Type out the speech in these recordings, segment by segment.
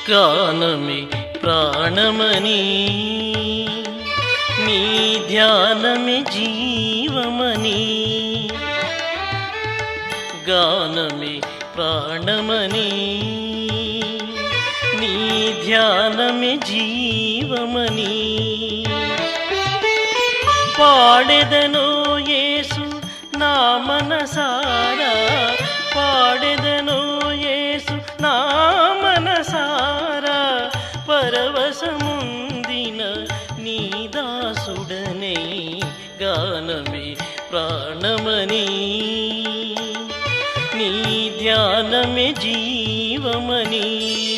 గానమే ప్రాణమని నీ ధ్యానమే జీవమని గానమే ప్రాణమని నీ ధ్యానమే జీవమని పాడెదను యేసు నా మనసారా పాడెదను యేసు నా మనసారా పరవశముందిన నీ దాసుడనే గానమే ప్రాణమని నీ ధ్యానమే జీవమని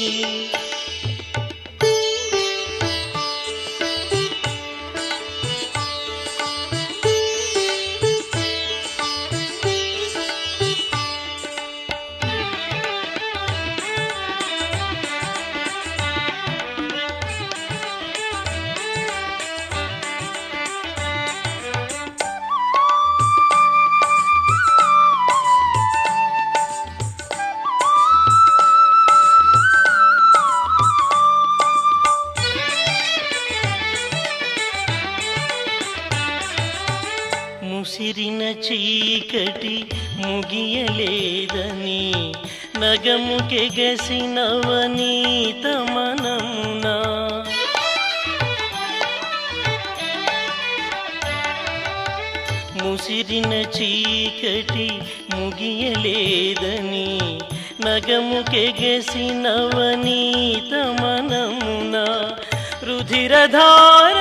ముసిరిన చీకటి ముగియలేదని నగముకెగసినవనీత మనమునా ముసిరిన చీకటి ముగియలేదని నగముకెగసినవనీత మనమున రుధిరధార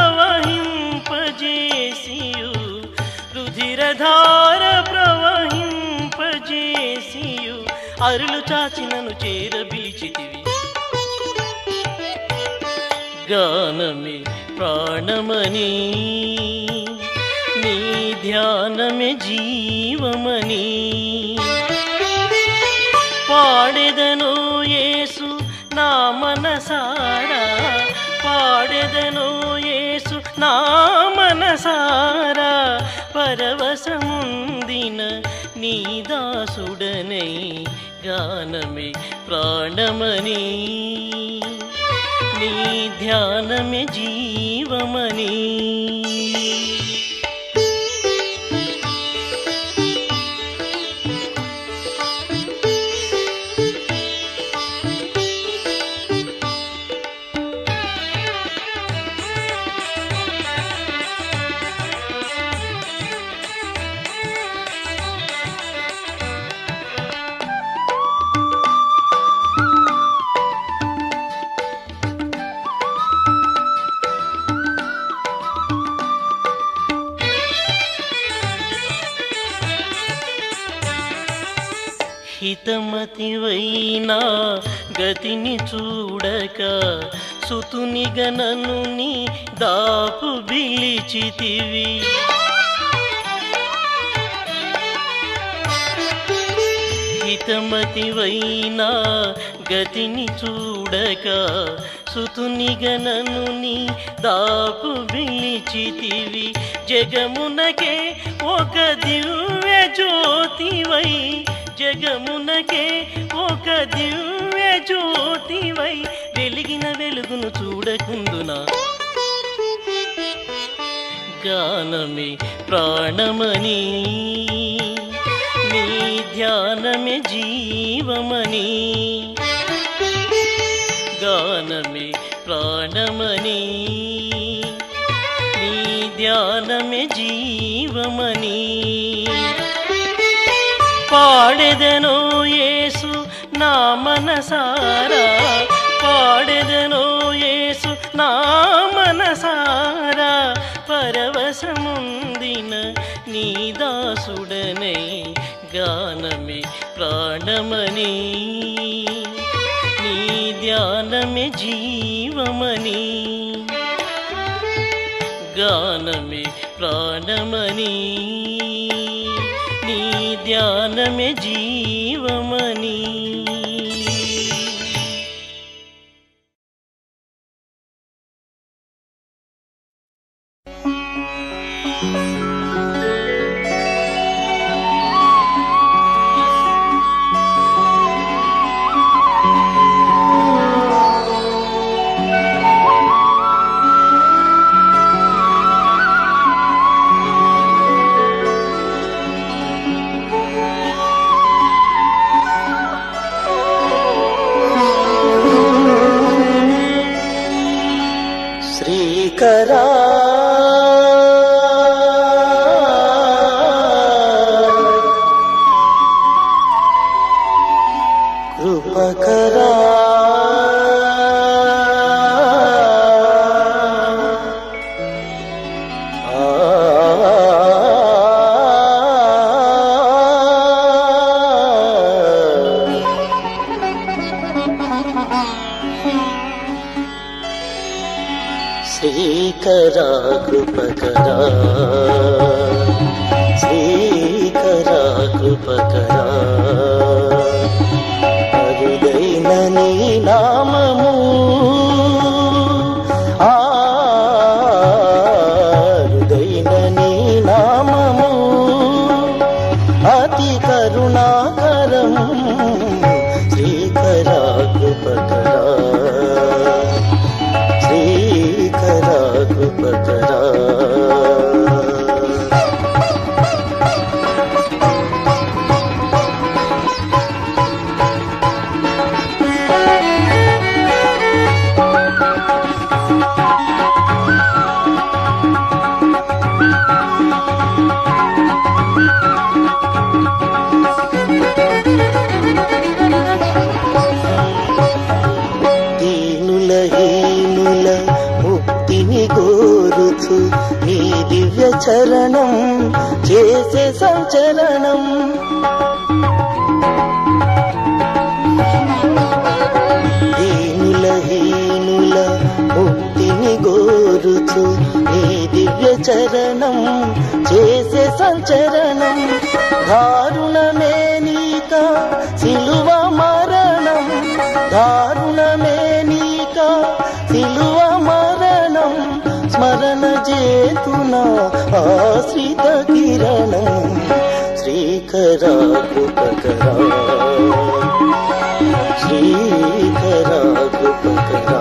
ప్రవహింపజేసియు రుధిరధార ప్రవహింపజేసియు అరులు చాచినను చేరబిలిచితివి గానమే ప్రాణమని నీ ధ్యానమే జీవమని పాడెదను యేసు నా మనసారా పాడెదను యేసు నా మనసారా పరవశముందిన నీ దాసుడనై గానమే ప్రాణమని నీ ధ్యానమే జీవమని హితమతివైనా గతిని చూడక సుతునిగనను నీ దాపు బిలిచితివి హితమతివైనా గతిని చూడక సుతునిగనను నీ దాపు బిలిచితివి జగమునకే ఒక దివ్య జ్యోతివై జగమునకే ఒక దివ్య జ్యోతివై వెలిగిన వెలుగును చూడకుందునా గానమే ప్రాణమని నీ ధ్యానమే జీవమని గానమే ప్రాణమని నీ ధ్యానమే జీవమని పాడెదను యేసు నా మనసారా పాడెదను యేసు నా మనసారా పరవశముందిన నీ దాసుడనై గానమే ప్రాణమని నీ ధ్యానమే జీవమని గానమే ప్రాణమని నీ ధ్యానమే జీవమని ఆ శ్రీకరా కృపకరా శ్రీకరా కృపకరా అరుదైన నీ నామము ఆ అరుదైన నీ నామము అతి కరుణాకరం శ్రీకరా కృపకరా శ్రీకరా కృపకరా దీనుల హీనుల ముక్తిని కోరుచు నీ దివ్య చరణం చేసే సంచలనం దీనుల హీనుల ముక్తిని గోరుచు నీ దివ్య చరణం చేసే సంచరణం దారుణమే నీక సిలువ మరణం దారుణమే నీక సిలువ మరణం స్మరణ చేతున ఆశ్రిత కిరణం శ్రీకరా కృపకరా శ్రీకరా కృపకరా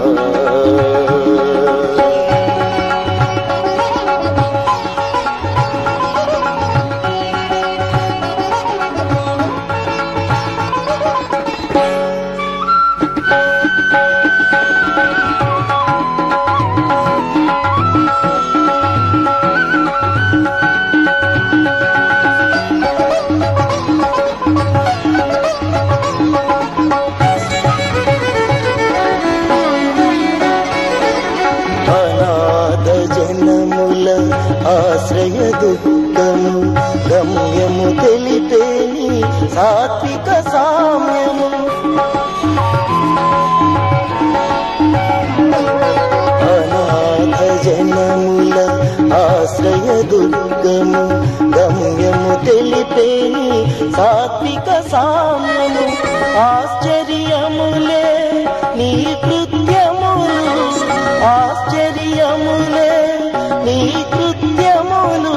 అనాథ జనముల ఆశ్రయ దుఃఖము గమ్యము తెలిపేని సాత్విక సామ్యము అనాథ జనముల ఆశ్రయ దుర్గము గమ్యము తెలిపేని సాత్విక సామ్యము ఆశ్చర్యములే నీ కృత్యములు ఆశ్చర్యములే నీ కృత్యములు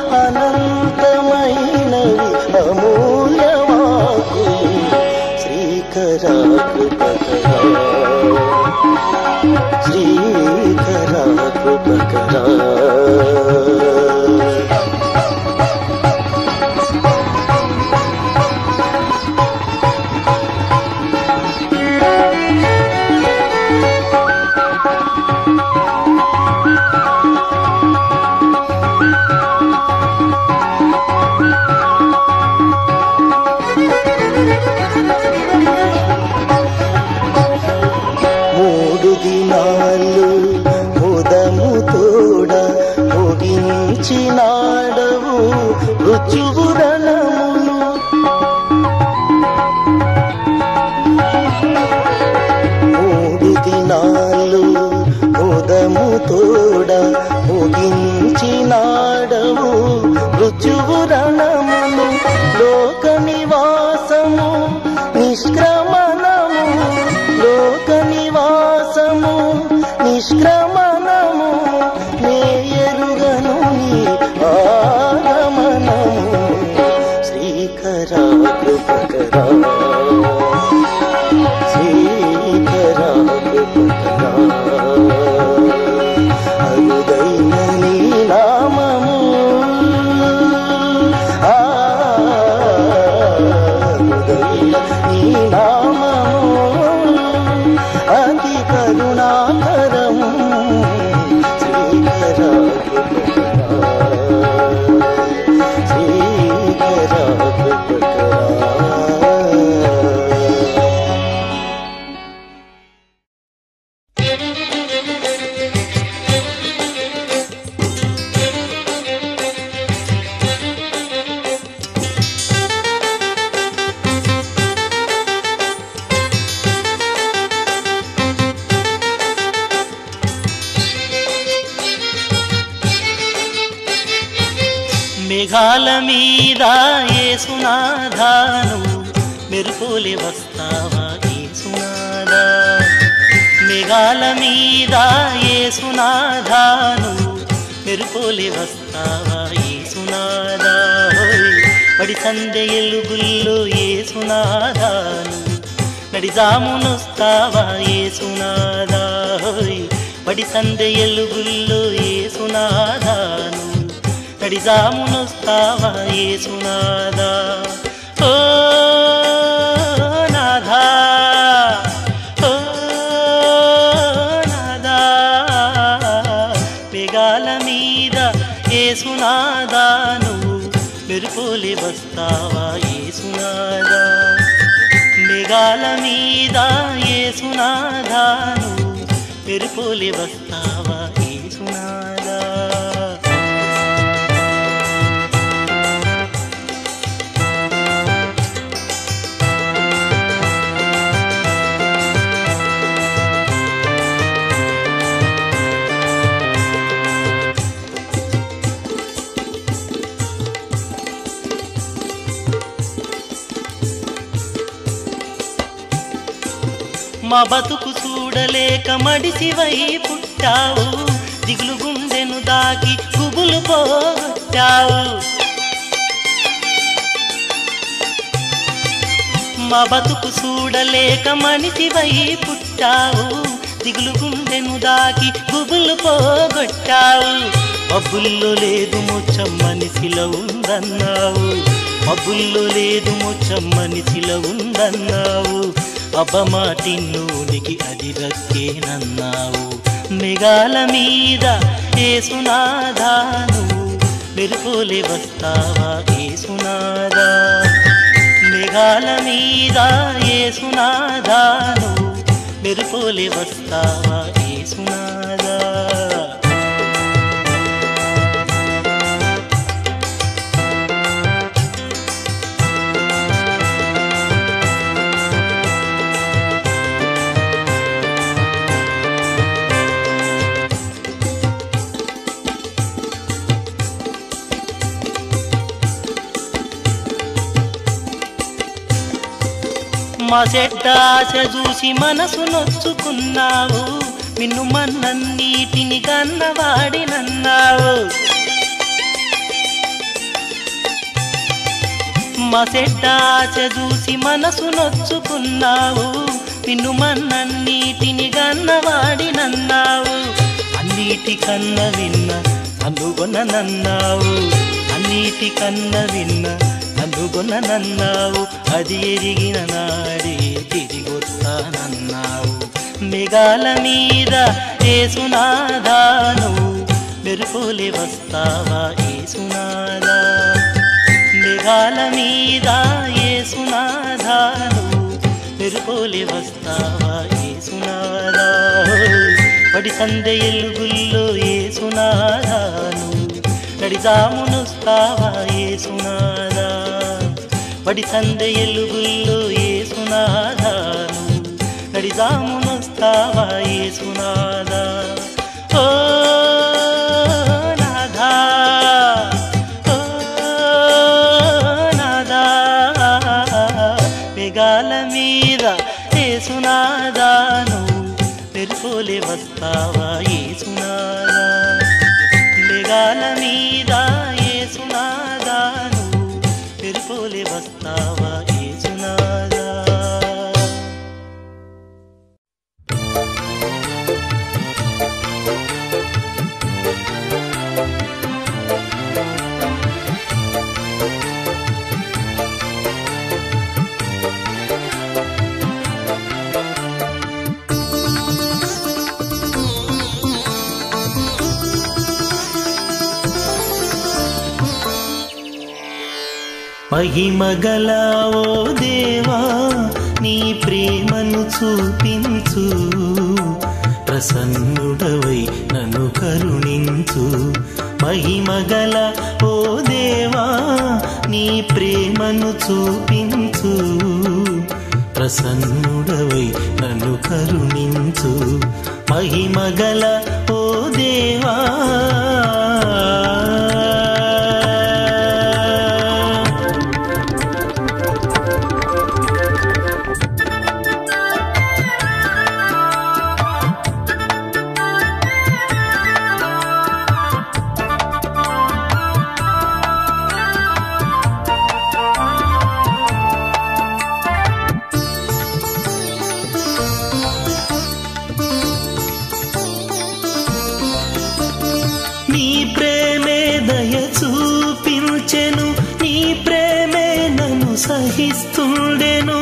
అనంతమైనవి అమూల్యమాకు శ్రీకరా కృపకరా శ్రీకరా కృపకరా మూడు దినాలు ముదము తోడ ముగించినాడవు రుచువు రణమును మూడు దినాలు ముదము తోడ ముగించినాడవు రుచువు రణమును లోక నివాసము నిష్క్రమణము లోక నివాసము నిష్క్రమణము నేయరుగను నీ ఆగమనము శ్రీకరా కృపకరా శ్రీకరా కృపకరా అరుదైన నీ నామము ఆ అరుదైన నీ నామము అతి కరుణాకరం శ్రీకరా కృపకరా శ్రీకరా కృపకరా ఆ మేఘాల మీద ఏసునాధాను మెరుపులే వస్తావా ఏసునాదా మేఘాల మీద ఏసునాధాను మెరుపులే వస్తావా ఏసునాదా హోయ్. పడి సందె ఎలుగుల్లో ఏసునాదాను నడిజామునొస్తావా ఏసునాదా హోయ్. పడి సందె ఎలుగుల్లో ఏసునాదాను నడిజామునొస్తావా ఏసునాదా ఓ నాథా ఓ నాదా మేఘాల మీద ఏసునాదా నువ్వు మెరుపులే వస్తావా ఏసునాదా మేఘాల మీద ఏసునాదా నువ్వు మెరుపులే వస్తావా ఏసునాదా మా బతుకు చూడలేక మడిసివై పుట్టావు దిగులు గుండెను దాకి గుబులు పోగొట్టావు మా బతుకు చూడలేక మనిషివై పుట్టావు దిగులు గుండెను దాకి గుబులు పోగొట్టావు మబ్బుల్లో లేదు ముచ్చం మనిషిలో ఉందన్నావు మబ్బుల్లో లేదు ముచ్చం మనిషిలో ఉందన్నావు అబ్బమాటిన్నోనికి అది రక్కేనన్నావు మెగాల మీద ఏసునాదాను మెరుపులే వస్తావా ఏసునాదా మేఘాల మీద ఏసునాదాను మెరుపులే వస్తావా ఏసునాదా మా చెడ్డ ఆశ చూసి మనసు నొచ్చుకున్నావు నిన్ను మన్నన్నీటిని కన్నవాడినన్నావు మా చెడ్డ ఆశ చూసి మనసు నొచ్చుకున్నావు నిన్ను మన్నన్నీటిని కన్నవాడినన్నావు అన్నిటికన్న విన్న అనుగొననన్నావు అన్నిటికన్న విన్న అనుగొననన్నావు అది ఎరిగిన నాడే తిరిగొస్తానన్నావు మెగాల మీద ఏసునాదాను మెరుపులే వస్తావా ఏసునాదా మెగాల మీద ఏసునాదాను మెరుపులే వస్తావా ఏసునాదా పడి సందె ఎలుగుల్లో ఏసునాదాను నడిజామునొస్తావా ఏసునాదా పడి సందె ఎలుగుల్లో ఏసునాదాను నడిజామునొస్తావా ఏసునాదా ఓ నాథా ఓ నాదా మెగాల మీద ఏసునాదాను మెరుపులే వస్తావా ఏసునాదా మెగాల మీద ఏసునాదాను మెరుపులే వస్తావా ఏసునాదా మహిమగల ఓ దేవా నీ ప్రేమను చూపించు ప్రసన్నుడవై నన్ను కరుణించు మహిమగల ఓ దేవా నీ ప్రేమను చూపించు ప్రసన్నుడవై నన్ను కరుణించు మహిమగల ఓ దేవా సహిస్తుండెను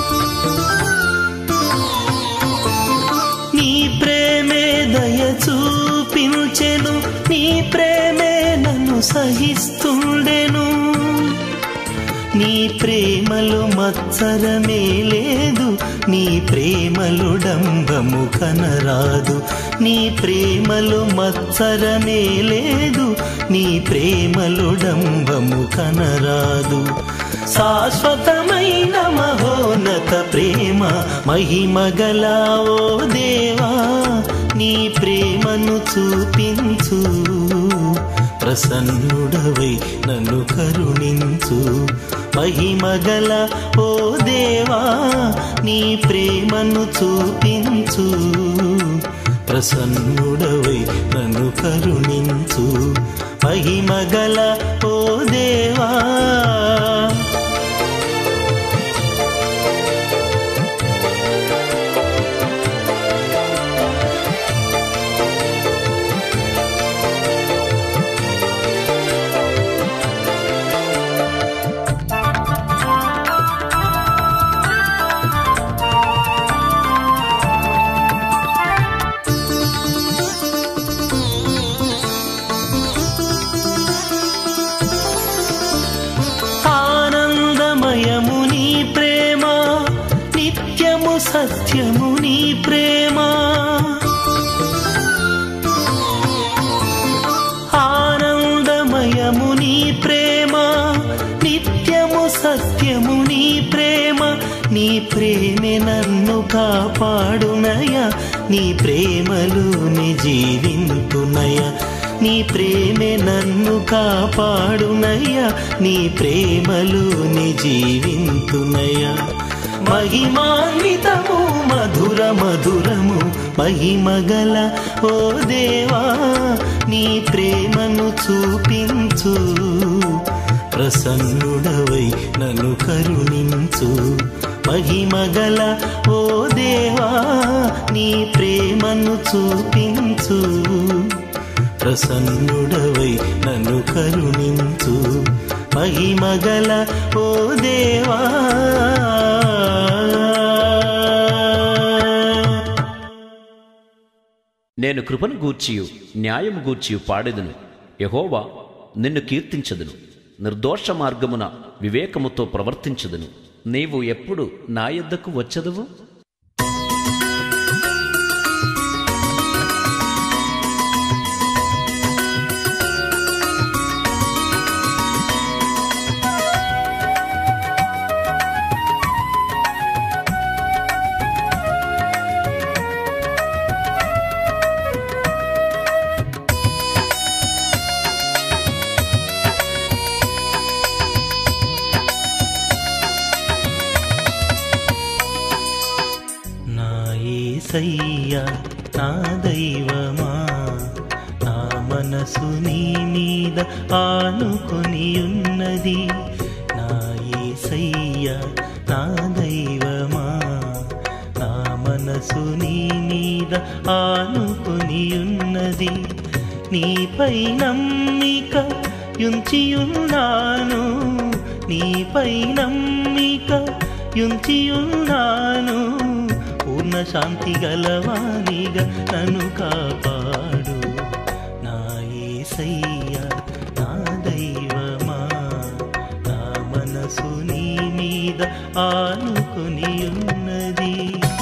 నీ ప్రేమే దయ చూపించెను నీ ప్రేమే నన్ను సహిస్తుండెను నీ ప్రేమలో మత్సరమే లేదు నీ ప్రేమలో డంబము కనరాదు నీ ప్రేమలో మత్సరమే లేదు నీ ప్రేమలో డంబము కనరాదు శాశ్వతమైన మహోన్నత ప్రేమ మహిమగల ఓ దేవా నీ ప్రేమను చూపించు ప్రసన్నుడవై నన్ను కరుణించు మహిమగల ఓ దేవా నీ ప్రేమను చూపించు ప్రసన్నుడవై నన్ను కరుణించు మహిమగల ఓ దేవా ఆనందమయము నీ ప్రేమ నిత్యము సత్యము నీ ప్రేమ ఆనందమయము నీ ప్రేమ నిత్యము సత్యము నీ ప్రేమ నీ ప్రేమే నన్ను కాపాడునయ నీ ప్రేమలోని జీవింతునయ నీ ప్రేమే నన్ను కాపాడునయ్య నీ ప్రేమలోని జీవింతునయ మహిమాన్వితము మధుర మధురము మహిమగల ఓ దేవా నీ ప్రేమను చూపించు ప్రసన్నుడవై నన్ను కరుణించు మహిమగల ఓ దేవా నీ ప్రేమను చూపించు ప్రసన్నుడవై నన్ను కరుణించు మహిమగల ఓ దేవా నేను కృపను గూర్చియు న్యాయము గూర్చియు పాడెదను యహోవా నిన్ను కీర్తించదును నిర్దోష మార్గమున వివేకముతో ప్రవర్తించదును నీవు ఎప్పుడు నా యొద్దకు వచ్చదవు నా యేసయ్య నా దైవమా నా మనసు నీ మీద ఆనుకొని ఉన్నది నా యేసయ్య నా దైవమా నా మనసు నీ మీద ఆనుకొని ఉన్నది నీపై నమ్మిక యుంచియున్నాను నీపై నమ్మిక యుంచియున్నాను పూర్ణ శాంతి గలవానిగా నన్ను కాపాడు నా యేసయ్య నా దైవమా నా మనసు నీ మీద ఆనుకొని ఉన్నది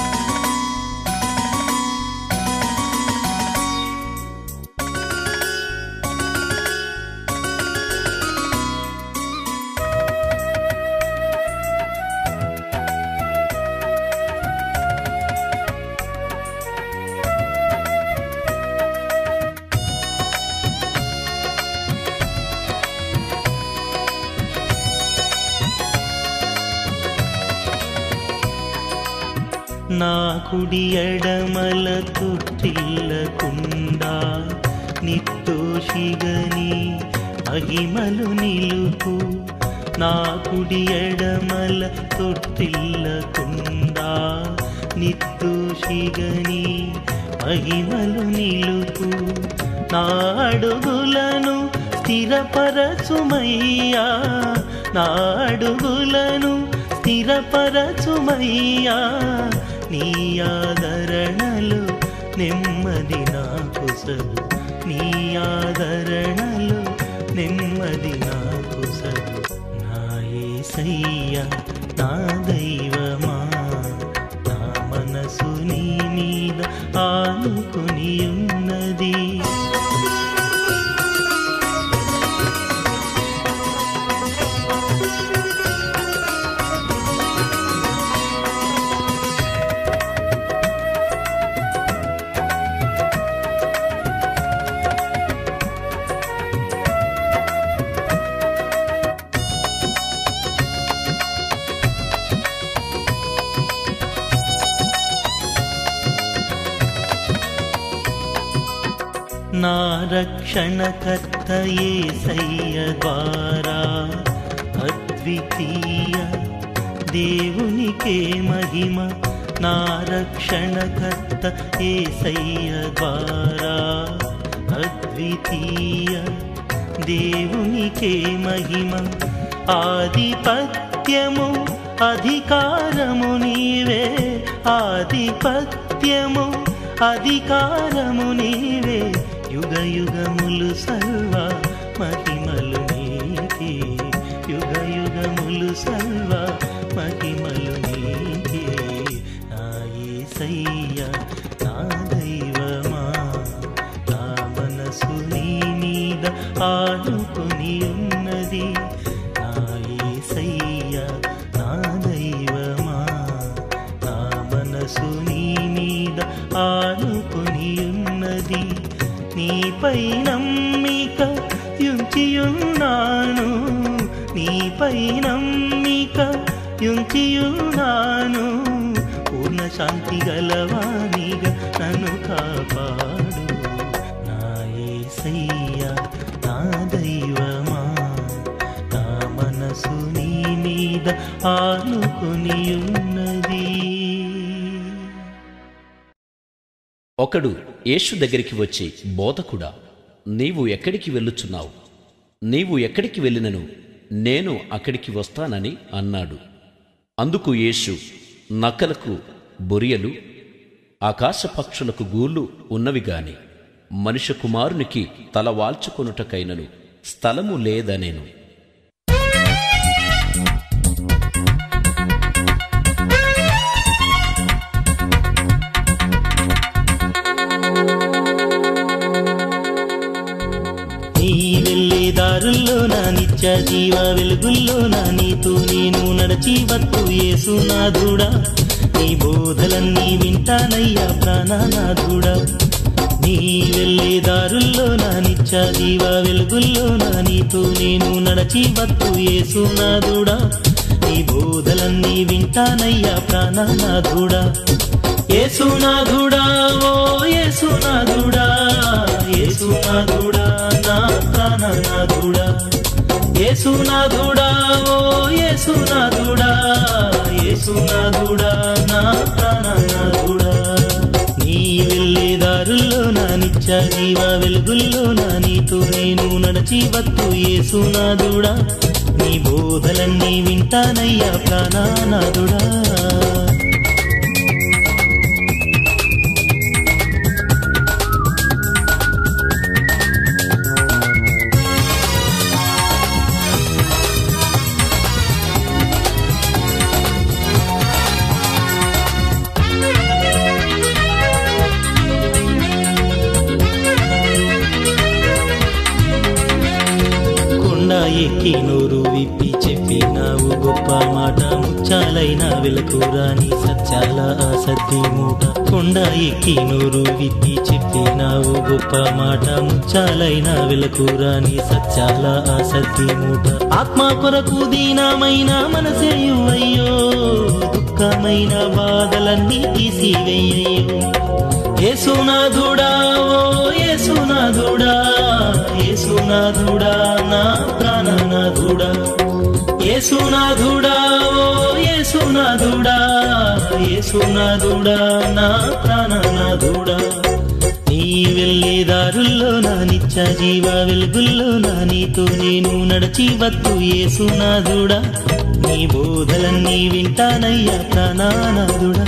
నా కుడి ఎడమల తొట్టిల్లకుండా నిత్తోషిగని మహిమలు నిలుపు నా కుడి ఎడమల తొట్టిల్లకుండా నిత్తోషిగని మహిమలు నిలుపు నా అడుగులను స్థిరపరచుమయ్యా నా అడుగులను స్థిరపరచుమయ్యా నీ ఆదరణలు నెమ్మది నా కుసలు నీ ఆదరణలు నెమ్మది నా కుసలు నా యేసయ్యా నా దైవమా నా మనసు నీ మీద ఆనుకుని ఉన్నది నా రక్షణకర్త యేసయ్య ద్వారా అద్వితీయ దేవునికే మహిమ నా రక్షణకర్త యేసయ్య ద్వారా అద్వితీయ దేవునికే మహిమ ఆధిపత్యము అధికారము నీవే ఆధిపత్యము అధికారము నీవే యుగ యుగములు సర్వ మహిమలు నీకే యుగ యుగములు సర్వ మహిమలు నీకే నా యేసయ్య నా దైవమా నా మనసు నీ మీద ఆనుకొని ఉన్నది నా యేసయ్య నా దైవమా నా మనసు నీ మీద ఆనుకొని ఉన్నది నీపై నమ్మిక యుంచియున్నాను నీపై నమ్మిక యుంచియున్నాను పూర్ణ శాంతి గలవానిగా నన్ను కాపాడు నా యేసయ్య నా దైవమా నా మనసు నీ మీద ఆనుకొని ఉన్నది ఒకడు యేసు దగ్గరికి వచ్చి బోధకుడా నీవు ఎక్కడికి వెళ్ళుచున్నావు నీవు ఎక్కడికి వెళ్ళినను నేను అక్కడికి వస్తానని అన్నాడు అందుకు యేసు నక్కలకు బొరియలు ఆకాశ పక్షులకు గూళ్ళు ఉన్నవి గాని మనుష్య కుమారునికి తల వాల్చుకొనుటకైనను స్థలము లేదనేను నీ వెళ్ళే దారుల్లో నా నిత్య జీవ వెలుగుల్లో నా నీతో నేను నడచి వత్తు యేసునాథుడా నీ బోధలన్నీ వింటానయ్యా ప్రాణనాథుడా నీ వెళ్ళే దారుల్లో నా నిత్య జీవ వెలుగుల్లో నా నీతో నేను నడచి వత్తు యేసునాథుడా నీ బోధలన్నీ వింటానయ్యా ప్రాణనాథుడా యేసునాథుడా ఓ యేసునాథుడా యేసునాథుడా నా ప్రాణనాథుడా యేసునాథుడా ఓ యేసునాథుడా యేసునాథుడా నా ప్రాణనాథుడా నీ వెళ్ళే దారుల్లో నా నిత్య జీవ వెలుగుల్లో నా నీతో నేను నడచి వత్తు యేసునాథుడా నీ బోధలన్నీ వింటానయ్యా ప్రాణనాథుడా కొండ ఎక్కి నూరు విప్పి చెప్పినావు గొప్ప మాట ముచ్చాలైన వెలకురాని సత్యాల ఆసక్తి మూట కొండ ఎక్కి నూరు విప్పి చెప్పినావు గొప్ప మాట ముచ్చాలైన వెలకురాని సత్యాల ఆసక్తి మూట ఆత్మ కొరకు దీనమైన మనసేయు అయ్యో దుఃఖమైన బాధలన్నీ తీసివేయో యేసునాథుడా ఓ యేసునాథుడా యేసునాథుడా నా ప్రాణనాథుడా యేసునాథుడా ఓ యేసునాథుడా యేసునాథుడా నా ప్రాణనాథుడా నీ వెళ్ళేదారుల్లో నా నిత్య జీవ వెలుగుల్లో నా నీతో నేను నడచి వద్దు ఏసునాథుడా నీ బోధలన్నీ వింటానయ్యా ప్రాణానాథుడా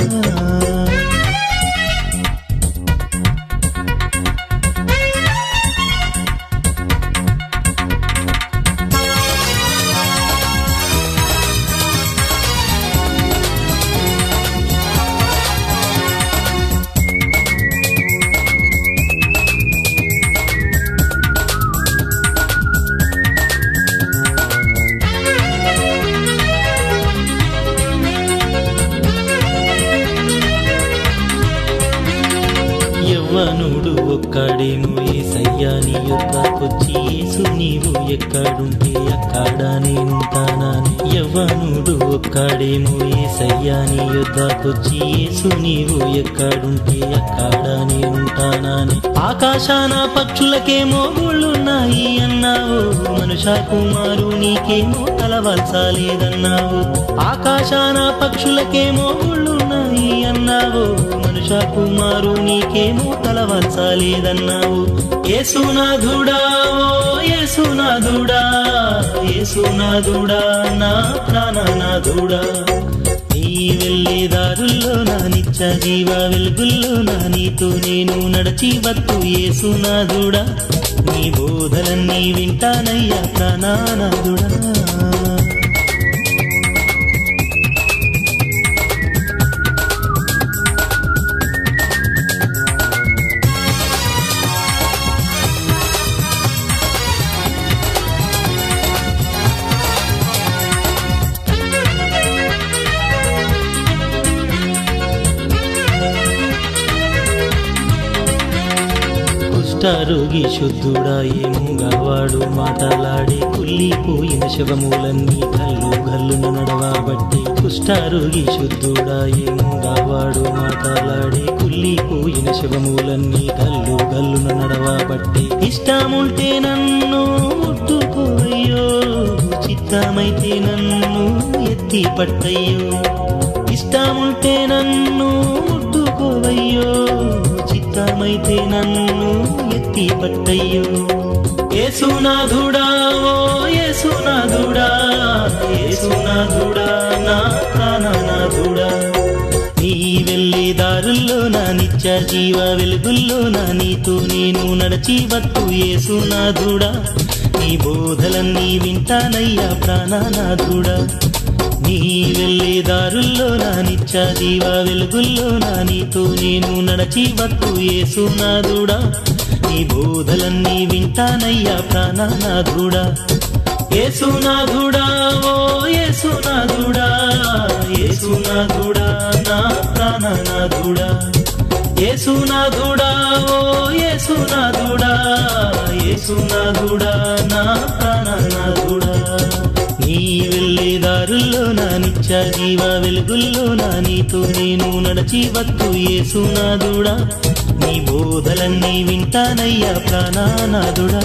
యవ్వనుడు ఒక్కడేమో ఏసయ్యా నీ యొక్కకొచ్చి యేసు నీవు ఎక్కడుంటే అక్కడ నేనుంటానని యవ్వనుడు ఒక్కడేమో ఏసయ్యా నీ యొద్దకొచ్చి యేసు నీవు ఎక్కడుంటే అక్కడ నేనుంటానని ఆకాశాన పక్షులకేమో గుళ్ళున్నాయి అన్నావు మనుషా కుమారు నీకేమో తలవల్సాలేదన్నావు ఆకాశాన పక్షులకేమో గుళ్ళున్నాయి అన్నావు మనుషా కుమారు నీకేమో తలవంచాలేదన్నావు ఏసునాథుడా ఓ ఏసునాథుడా ఏసునాథుడా నా ప్రాణనాథుడా నీ వెళ్ళేదారుల్లో నా నిత్య జీవ వెలుగుల్లో నా నీతో నేను నడచి వత్తు ఏసునాథుడా నీ బోధలన్నీ వింటానయ్యా ప్రాణనాథుడా కుష్ఠరోగి శుద్ధుడా ఏముగావాడు మాటలాడి కుల్లిపోయిన శవములన్నీ కల్లు గల్లున నడవబట్టి కుష్ఠరోగి శుద్ధుడా ఏముగావాడు మాటలాడి కుల్లిపోయిన శవములన్నీ కల్లు గల్లున నడవబట్టి ఇష్టముంటే నన్ను ముట్టుకోవయ్యో చిత్తమైతే నన్ను ఎత్తి పట్టయ్యో ఇష్టముంటే నన్ను ముట్టుకోవయ్యో చిత్తమైతే నన్ను ఎత్తి పట్టయ్యో ఏసునాథుడా ఓ ఏసునాథుడా ఏసునాథుడా నా ప్రాణనాథుడా నీ వెళ్ళేదారుల్లో నా నిత్య జీవ వెలుగుల్లో నా నీతో నేను నడచి వత్తు ఏసునాథుడా నీ బోధలన్నీ వింటానయ్యా ప్రాణనాథుడా నీ వెళ్ళేదారుల్లో నా నిత్య జీవ వెలుగుల్లో నా నీతో నేను నడచి వత్తు ఏసునాథుడా నీ బోధలన్నీ వింటానయ్యా ప్రాణనాథుడా ఏసునాథుడా ఓ ఏసునాథుడా ఏసునాథుడా నా ప్రాణనాథుడా ఏసునాథుడా ఓ ఏసునాథుడా ఏసునాథుడా నా ప్రాణనాథుడా నీ వెళ్ళేదారుల్లో నా నిత్య జీవ వెలుగుల్లో నా నీతో నేను నడచి వత్తు ఏసునాథుడా నీ బోధలన్నీ వింటానయ్యా ప్రాణనాథుడా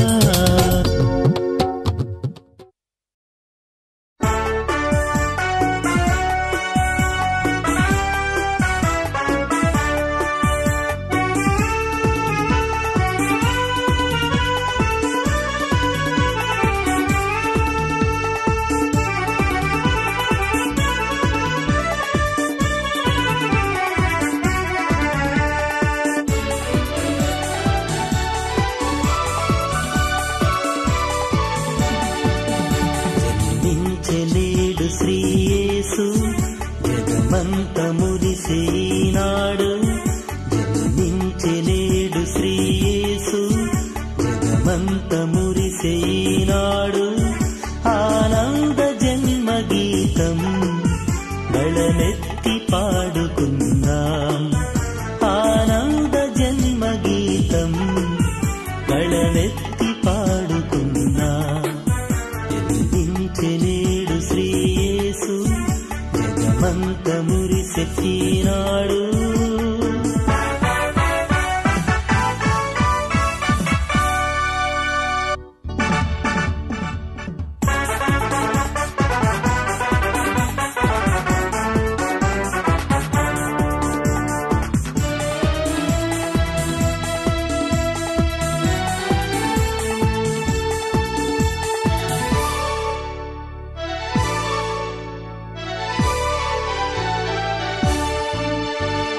జన్మించలేడు శ్రీయేసు జగమంత మురిసేనాడు జన్మించలేడు శ్రీయేసు జగమంత మురిసేనాడు ఆనంద జన్మ గీతం గళమెత్తి పాడుకుందాం ఆనంద జన్మ గీతం గళమెత్తి పాడుకుందాం జన్మించలేడు శ్రీయేసు జగమంత మురిసెత్తినాడు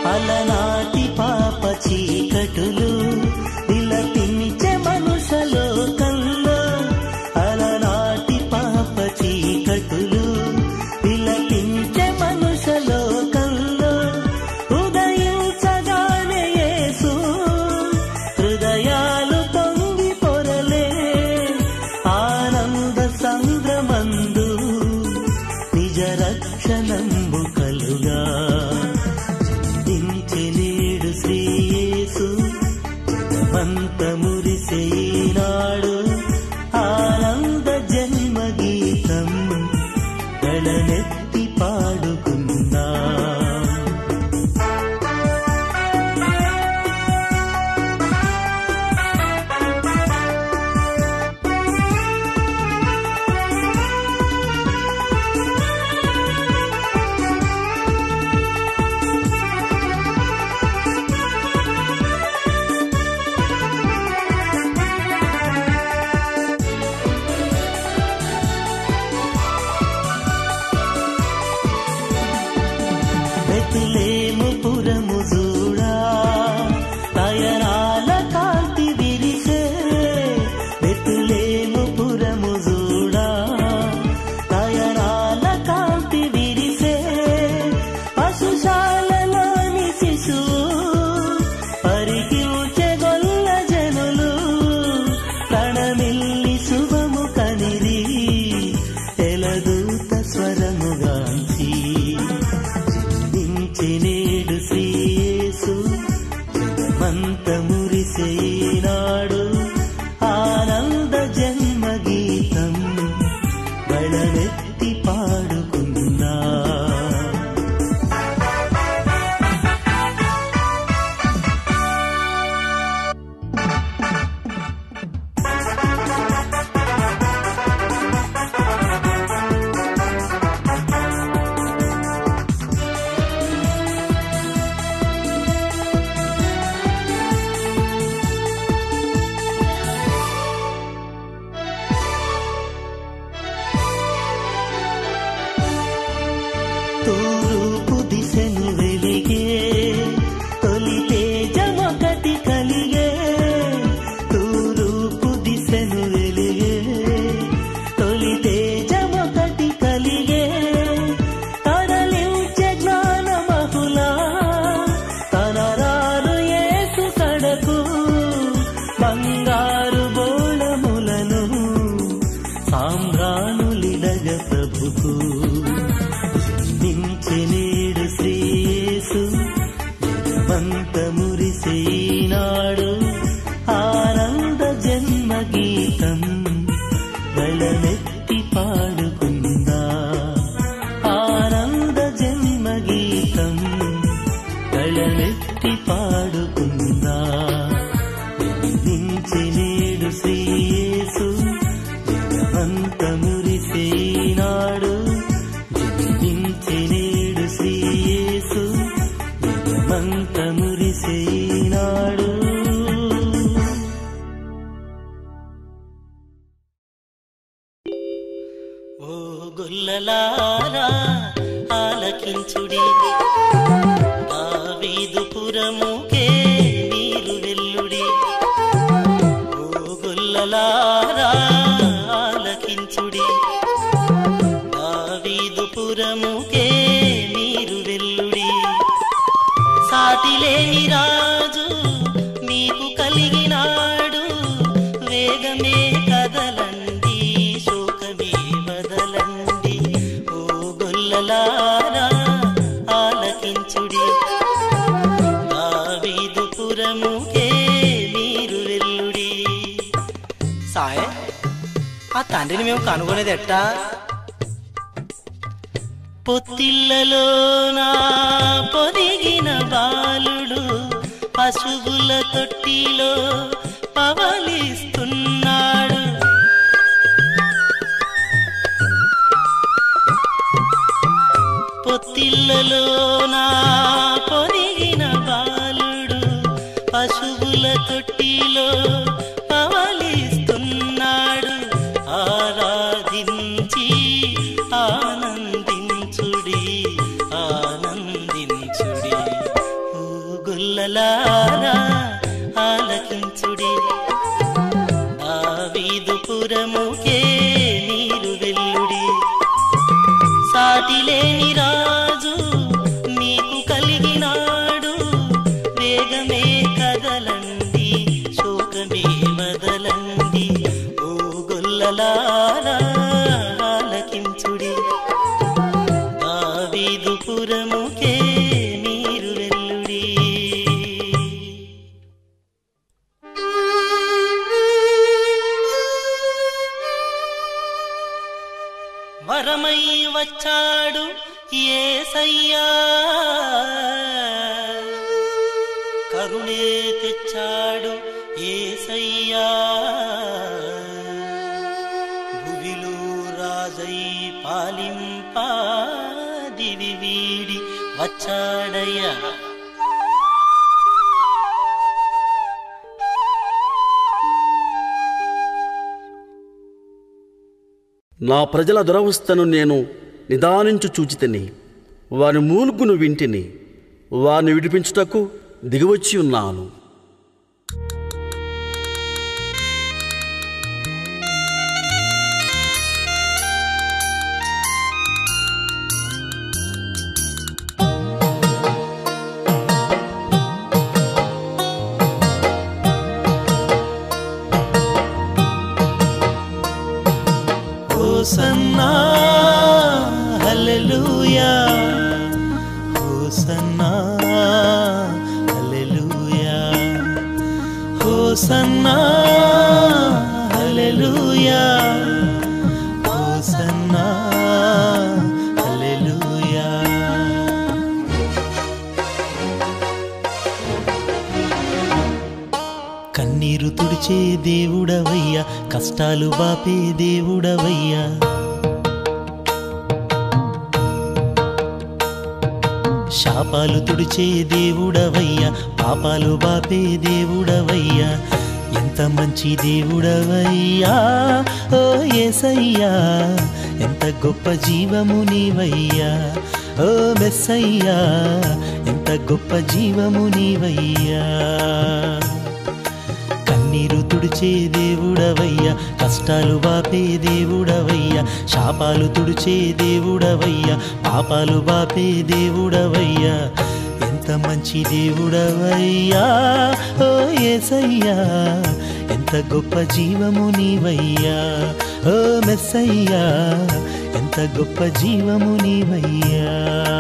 అలనాటి పాప చీకటులు విలపించే మనుష లోకంలో అలనాటి పాప చీకటులు విలపించే మనుష లోకంలో ఉదయించగానే యేసు హృదయాలు పొంగి పొరలే ఆనంద సంద్రమందు నిజ రక్షణంబు కలుగా దించెనేడు శ్రీయేసు జగమంత మురిసేనాడు ఆనంద జన్మ గీతం గళనెత్తి పాడుకుందా బెతులేము పురము చూడా తయరాల కాంతి విరిసే బెతులేము పురము చూడా తయరాల కాంతి విరిసే పశుశాలలోని శిశువు పరికించే గొల్ల జనులు ప్రణమిల్లి శుభము కనిరి తెలదూత స్వరముగాంచి దించినేడు శ్రీయేసు జగమంత మురిసేనాడు ఆనంద జన్మ గీతం బళవెత్తి పాడుకున్నా తూర్పు దిశను వెలిగే తొలి తేజమొకటి కలిగే తూర్పు దిశను వెలిగే తొలి తేజమొకటి కలిగే తరలించే జ్ఞాన మహులా తనరాలు ఏసు కడకు బంగారు బోళములను సాంబ్రానులిడగ ప్రభుకు నించెనేడు శ్రీయేసు జగమంత మురిసేనాడు ఆనంద జన్మ గీతం బలమెత్తి పాడుకుందా ఆనంద జన్మ గీతం బలమెత్తి పాడుకుందా నించెనేడు శ్రీయేసు జగమంత మురిసేనాడు జన్మించినేడు శ్రీయేసు జగమంత మురిసేనాడు ఓ గొల్లలారా ఆలకించుడి దావీదుపురముకే మీరు వెల్లుడి ఓ గొల్లలారా ఆలకించుడి దావీదుపురముకే మీరు వెల్లుడి సాటిలేని రాజు మీకు కలిగినాడు వేగమే కదలండి శోకమే వదలండి ఓ గొల్లలారా ఆలకించుడి దావీదుపురముకే మీరు వెల్లుడి సాయ్ ఆ తండ్రిని మేము కనుగొనేది ఎట్టా పొత్తిళ్ళలోనా పొదిగిన బాలుడు పశువుల తొట్టిలో పవలిస్తున్నాడు పొత్తిళ్ళలోనా పొదిగిన బాలుడు పశువుల తొట్టిలో పవలిస్తున్నాడు ఆరాధించి ఆనందించుడి ఆనందించుడి ఓ గొల్లలారా ఆలకించుడి దావీదుపురముకే నీరు వెల్లుడి సాటిలేని రాజు మీకు కలిగినాడు వేగమే కదలండి శోకమే వదలండి ఓ గొల్లలారా ఆలకించుడి దావీదుపురముకే నీరు వెల్లుడి వరమై వచ్చాడు ఏసయ్యా కరుణే తెచ్చాడు ఏసయ్యా భువిలో రాజై పాలింప దివి వీడి వచ్చాడయ్యా నా ప్రజల దురవస్థను నేను నిదానించు చూచితిని వారి మూలుగును వింటిని వారిని విడిపించుటకు దిగివచ్చి ఉన్నాను హోసన్నా హల్లెలూయా హోసన్నా హల్లెలూయా హోసన్నా హల్లెలూయా హోసన్నా హల్లెలూయా కన్నీరు తుడిచే దేవుడవయ్యా కష్టాలు బాపే దేవుడవయ్యా శాపాలు తుడిచే దేవుడవయ్యా పాపాలు బాపే దేవుడవయ్యా ఎంత మంచి దేవుడవయ్యా ఓ ఏసయ్యా ఎంత గొప్ప జీవము నీవయ్యా ఓ మెస్సయ్యా ఎంత గొప్ప జీవము నీవయ్యా కన్నీరు తుడిచే దేవుడవయ్యా కష్టాలు బాపే దేవుడవయ్యా శాపాలు తుడిచే దేవుడవయ్యా పాపాలు బాపే దేవుడవయ్యా ఎంత మంచి దేవుడవయ్యా ఓ ఏసయ్యా ఎంత గొప్ప జీవము నీవయ్యా ఓ మెస్సయ్యా ఎంత గొప్ప జీవము నీవయ్యా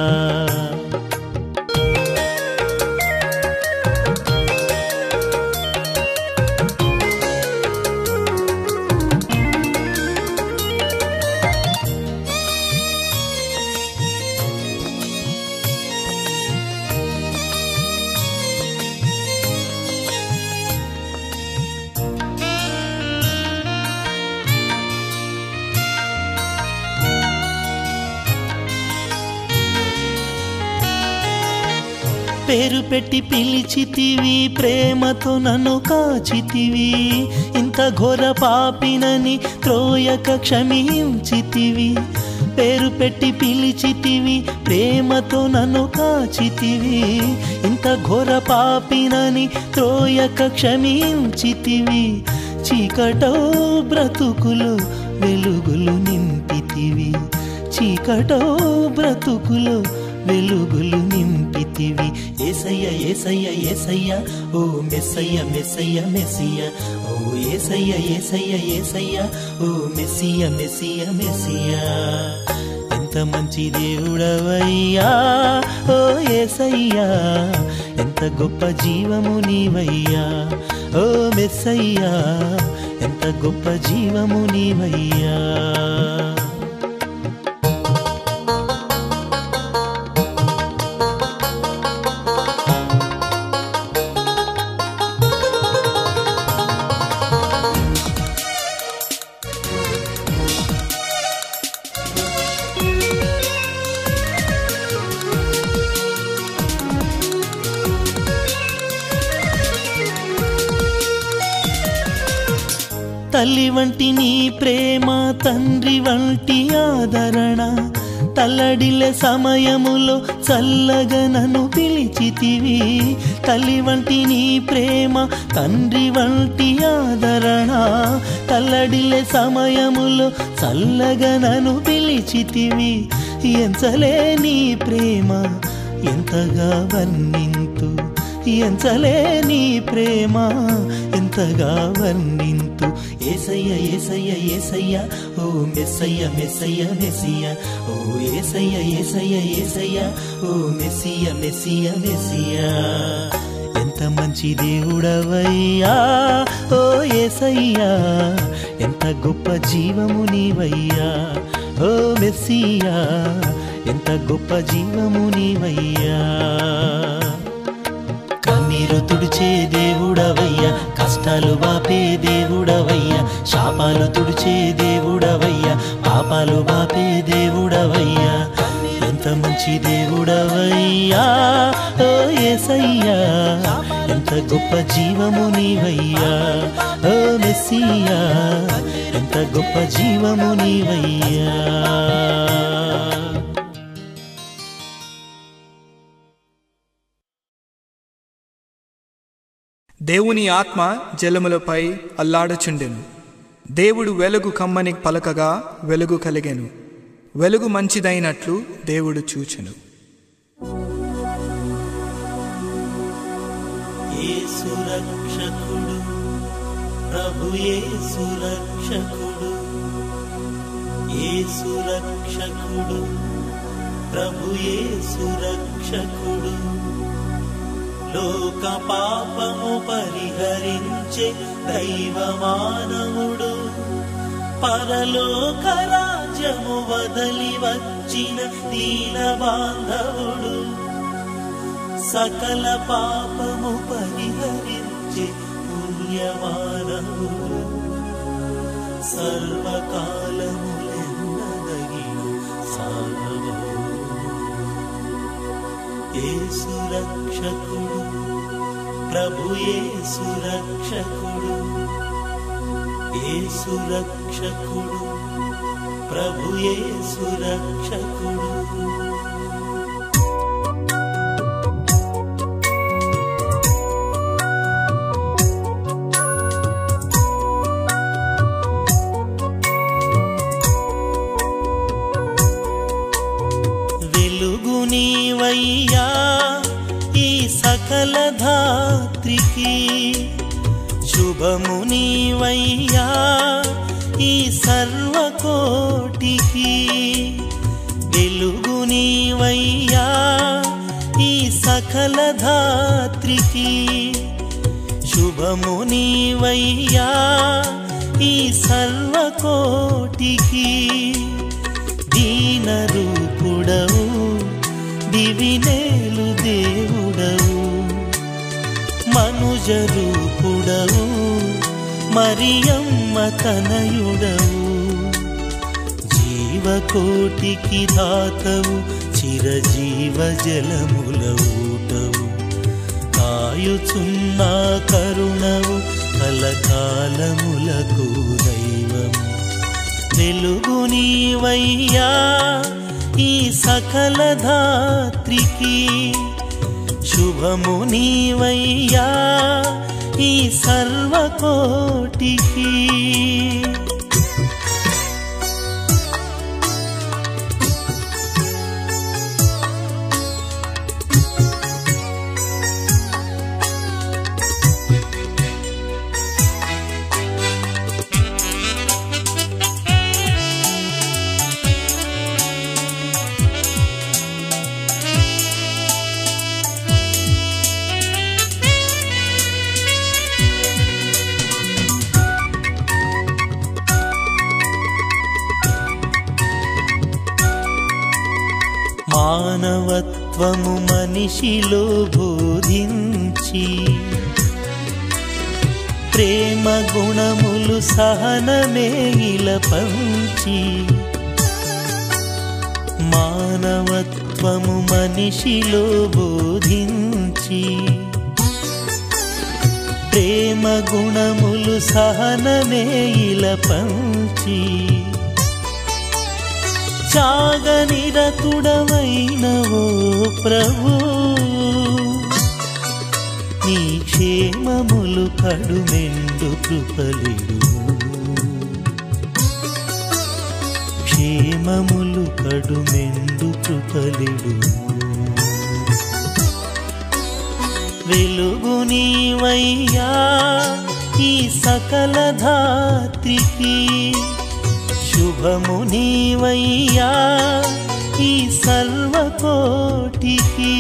పేరు పెట్టి పిలిచితివి ప్రేమతో నన్ను కాచితివి ఇంత ఘోర పాపినని త్రోయక క్షమించితివి పేరు పెట్టి పిలిచితివి ప్రేమతో నన్ను కాచితివి ఇంత ఘోర పాపినని త్రోయక క్షమించితివి చీకటో బ్రతుకులు వెలుగులు నింపితివి చీకటో బ్రతుకులు వెలుగులు నింపితివి ఏసయ్య ఏసయ్య ఏసయ్య ఓ మెస్సయ్య మెస్సయ్య మెస్సియ ఓ ఏసయ్య ఏసయ్య ఏసయ్య ఓ మెస్సియ మెస్సియ మెస్సియ ఎంత మంచి దేవుడవయ్యా ఓ ఏసయ్యా ఎంత గొప్ప జీవము నీవయ్యా ఓ మెస్సయ్యా ఎంత గొప్ప జీవము నీవయ్యా తల్లి వంటి నీ ప్రేమ తండ్రి వంటి ఆదరణ తల్లడిల్లె సమయములో చల్లగా నన్ను పిలిచితివి తల్లి వంటి నీ ప్రేమ తండ్రి వంటి ఆదరణ తల్లడిల్లె సమయములో చల్లగా నన్ను పిలిచితివి ఎంచలే నీ ప్రేమ ఎంతగా వర్ణింతు ఎంచలే నీ ప్రేమ ఎంతగా వర్ణింతు ఏసయ్య ఏసయ్య ఏసయ్య ఓ మెస్సయ్య మెస్సయ్య మెస్సియ ఓ ఏసయ్య ఏసయ్య ఏసయ్య ఓ మెస్సియ మెస్సియ మెస్సియ ఎంత మంచి దేవుడవయ్యా ఓ ఏసయ్యా ఎంత గొప్ప జీవము నీవయ్యా ఓ మెస్సియా ఎంత గొప్ప జీవము నీవయ్యా కన్నీరు తుడిచే దేవుడవయ్యా కష్టాలు బాపే దేవుడవయ్యా శాపాలు తుడిచే దేవుడవయ్యా పాపాలు బాపే దేవుడవయ్యా ఎంత మంచి దేవుడవయ్యా ఓ ఏసయ్యా ఎంత గొప్ప జీవము నీవయ్యా ఓ మెస్సియా ఎంత గొప్ప జీవము నీవయ్యా దేవుని ఆత్మ జలములపై అల్లాడుచుండెను దేవుడు వెలుగు కమ్మని పలకగా వెలుగు కలిగెను వెలుగు మంచిదైనట్లు దేవుడు చూచెను యేసు రక్షకుడు ప్రభు యేసు రక్షకుడు యేసు రక్షకుడు ప్రభు యేసు రక్షకుడు లోక పాపము పరిహరించే దైవమానవుడు పరలోక రాజ్యము వదలి వచ్చిన దీన బాంధవుడు సకల పాపము పరిహరించే పుణ్యమానవుడు సర్వకాలములెన్నదగిన సాగవు యేసు రక్షకుడు ప్రభు యేసు రక్షకుడు యేసు రక్షకుడు ప్రభు యేసు రక్షకుడు వెలుగు నీవయ్యా ఈ సకల ధాత్రికి శుభము నీవయ్యా ఈ సర్వకోటికి వెలుగు నీవయ్యా ఈ సకల ధాత్రికి శుభము నీవయ్యా ఈ సర్వకోటికి దీన రూపుడవు దివినేలు దేవుడవు మనుజ రూపుడవు మరియమ్మ తనయుడవు జీవకోటికి దాతవు చిరజీవ జలముల ఊటవు కాయుచున్న కరుణవు కలకాలములకు దైవము వెలుగు నీవయ్యా ఈ సకల ధాత్రికి శుభము నీవయ్యా ఈ సర్వకోటికి మానవత్వము మనిషిలో బోధించి ప్రేమ గుణములు సహనమే ఇల పంచి మానవత్వము మనిషిలో బోధించి ప్రేమ గుణములు సహనమే ఇల పంచి త్యాగనిరతుడవైన ఓ ప్రభు నీ క్షేమములు కడుమెండు కృపలిడు క్షేమములు కడుమెండు కృపలిడు వెలుగు నీవయ్యా ఈ సకల ధాత్రికి శుభము నీవయ్యా ఈ సర్వకోటికి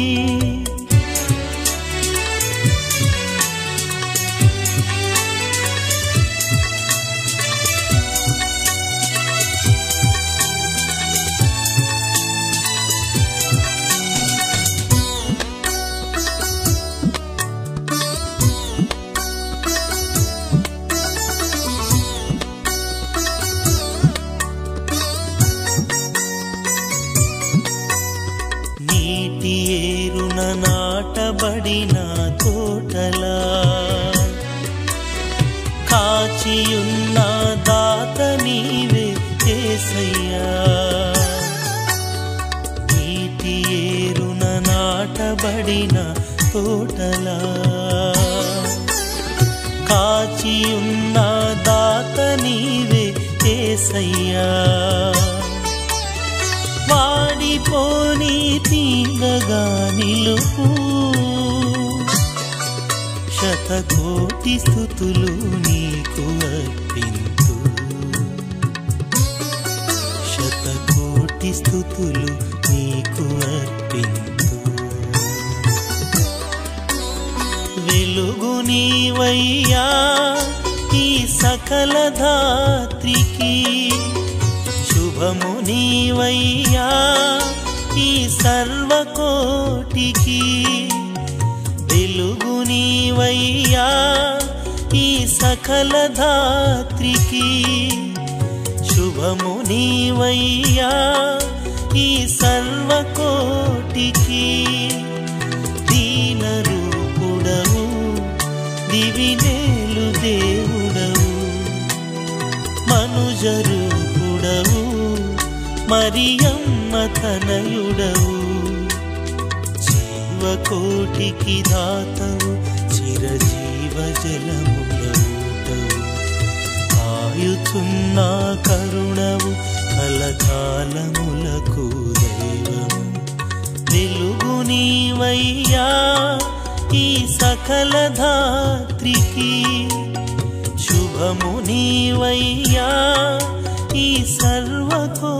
నీటి ఏరున నాటబడిన తోటలా కాచియున్న దాత నీవే ఏసయ్యా నీటి ఏరున నాటబడిన తోటలా కాచియున్న దాత నీవే ఏసయ్యా వాడిపోని తీగగా నిలుపు శతకోటి స్థుతులు నీకు అర్పింతు శతకోటి స్థుతులు నీకు అర్పింతు వెలుగు నీవయ్యా ఈ సకల ధాత్రికి శుభము నీవయ్యా ఈ సర్వకోటికి వెలుగు నీవయ్యా ఈ సకల ధాత్రికి శుభము నీవయ్యా ఈ సర్వకోటికి దీన రూపుడవు దివినేలు దేవుడవు మనుజరూపుడవు మరియమ్మ తనయుడవు జీవకోటికి దాతవు చిరజీవ జలములవుటవు ఆయుచున్న కరుణవు కలకాలములకు దైవము వెలుగు నీవయ్యా ఈ సకల ధాత్రికి శుభము నీవయ్యా ఈ సర్వకో